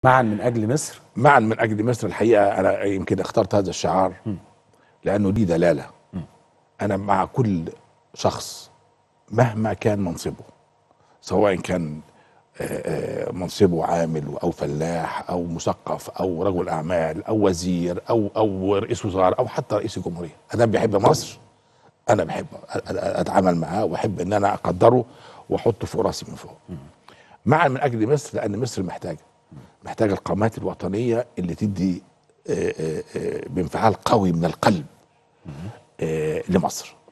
معا من اجل مصر معا من اجل مصر الحقيقه انا يمكن اخترت هذا الشعار لانه ليه دلاله انا مع كل شخص مهما كان منصبه سواء كان آه، آه، منصبه عامل او فلاح او مثقف او رجل اعمال او وزير او او رئيس وزراء او حتى رئيس الجمهوريه ادام بيحب مصر انا بحب أ- أ- اتعامل معاه واحب ان انا اقدره واحطه فوق راسي من فوق معا من اجل مصر لان مصر محتاجه محتاجه القامات الوطنيه اللي تدي آه، آه، آه، بانفعال قوي من القلب آه، لمصر